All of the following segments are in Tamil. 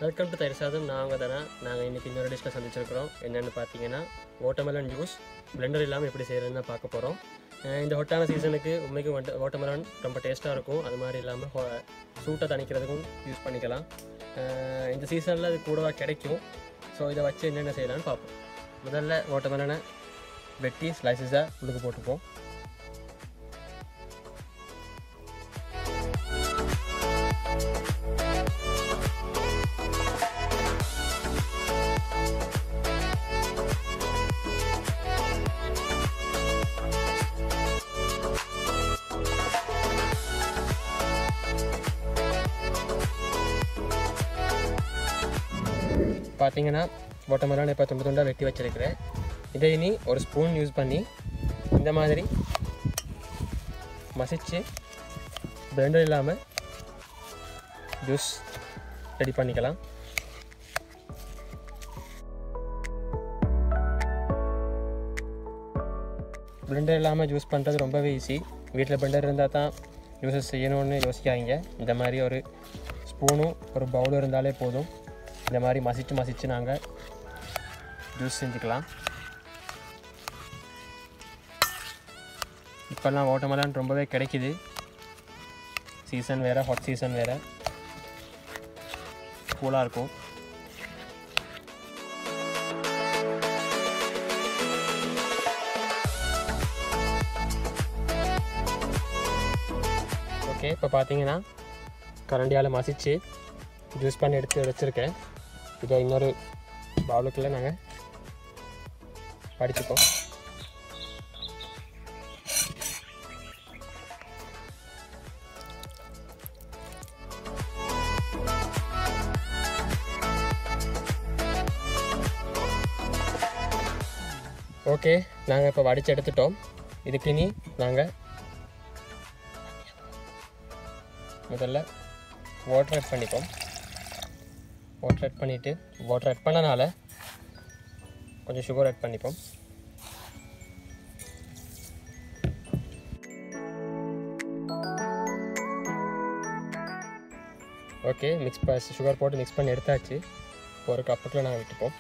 வெல்கம் டு தயிர் சாதம் நாங்கள் தானே நாங்கள் இன்றைக்கி இன்னொரு டிஷ்ஷில் சந்திச்சிருக்கிறோம் என்னென்னு பார்த்தீங்கன்னா வாட்டர்மெலன் ஜூஸ் பிளெண்டர் இல்லாமல் எப்படி செய்கிறதுன்னு தான் பார்க்க போகிறோம் இந்த ஹொட்டான சீசனுக்கு உண்மைக்கு வாட்டர்மெலன் ரொம்ப டேஸ்ட்டாக இருக்கும் அது மாதிரி இல்லாமல் சூட்டை தணிக்கிறதுக்கும் யூஸ் பண்ணிக்கலாம் அஹ் இந்த சீசனில் அது கூடவா கிடைக்கும் ஸோ இதை வச்சு என்னென்ன செய்யலாம்னு பார்ப்போம் முதல்ல வாட்டர்மெலனை வெட்டி ஸ்லைசஸாக உள்ளுக்கு போட்டுப்போம் பார்த்தீங்கன்னா வாட்டர்மெலன் இப்போ துண்டு துண்டாக வெட்டி வச்சிருக்கிறேன் இதை இனி ஒரு ஸ்பூன் யூஸ் பண்ணி இந்த மாதிரி மசிச்சு பிளெண்டர் இல்லாமல் ஜூஸ் ரெடி பண்ணிக்கலாம் பிளெண்டர் இல்லாமல் ஜூஸ் பண்ணுறது ரொம்பவே ஈஸி வீட்டில் பிளெண்டர் இருந்தால் தான் ஜூஸஸ் செய்யணும்னு யோசிக்காதீங்க இந்த மாதிரி ஒரு ஸ்பூனும் ஒரு பவுலும் இருந்தாலே போதும் இந்த மாதிரி மசிச்சு மசிச்சு நாங்கள் ஜூஸ் செஞ்சுக்கலாம் இப்போல்லாம் வாட்டர்மெலன் ரொம்பவே கிடைக்குது சீசன் வேறு ஹாட் சீசன் வேறு கூலாக இருக்கும் ஓகே இப்போ பார்த்தீங்கன்னா கரண்டியால் மசிச்சு ஜூஸ் பண்ணி எடுத்து வச்சுருக்கேன் இதை இன்னொரு பவுலுக்குள்ளே நாங்கள் படிச்சுப்போம் ஓகே நாங்கள் இப்போ வடித்து எடுத்துட்டோம் இதுக்கு இனி நாங்கள் முதல்ல வாட்டர் ஆட் பண்ணிப்போம் வாட்டர் ஆட் பண்ணிவிட்டு வாட்டர் ஆட் பண்ணனால கொஞ்சம் சுகர் ஆட் பண்ணிப்போம் ஓகே மிக்ஸ் ப சுகர் போட்டு மிக்ஸ் பண்ணி எடுத்தாச்சு இப்போ ஒரு கப்புக்குள்ள நாங்கள் விட்டுப்போம்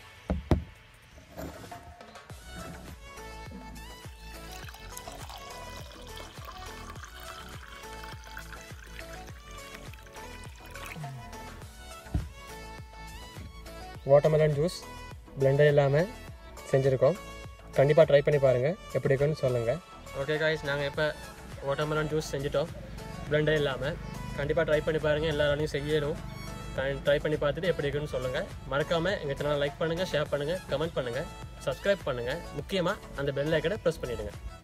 வாட்டர்மெலன் ஜூஸ் பிளெண்டர் இல்லாமல் செஞ்சுருக்கோம் கண்டிப்பாக ட்ரை பண்ணி பாருங்கள் எப்படி இருக்குன்னு சொல்லுங்கள் ஓகே காய்ஸ் நாங்கள் இப்போ வாட்டர்மெலன் ஜூஸ் செஞ்சுட்டோம் பிளெண்டர் இல்லாமல் கண்டிப்பாக ட்ரை பண்ணி பாருங்கள் எல்லாராலையும் செய்யணும் ட்ரை பண்ணி பார்த்துட்டு எப்படி இருக்குன்னு சொல்லுங்கள் மறக்காமல் எங்கள் சேனலை லைக் பண்ணுங்கள் ஷேர் பண்ணுங்கள் கமெண்ட் பண்ணுங்கள் சப்ஸ்கிரைப் பண்ணுங்கள் முக்கியமாக அந்த பெல் ஐக்கனை ப்ரெஸ் பண்ணிவிடுங்க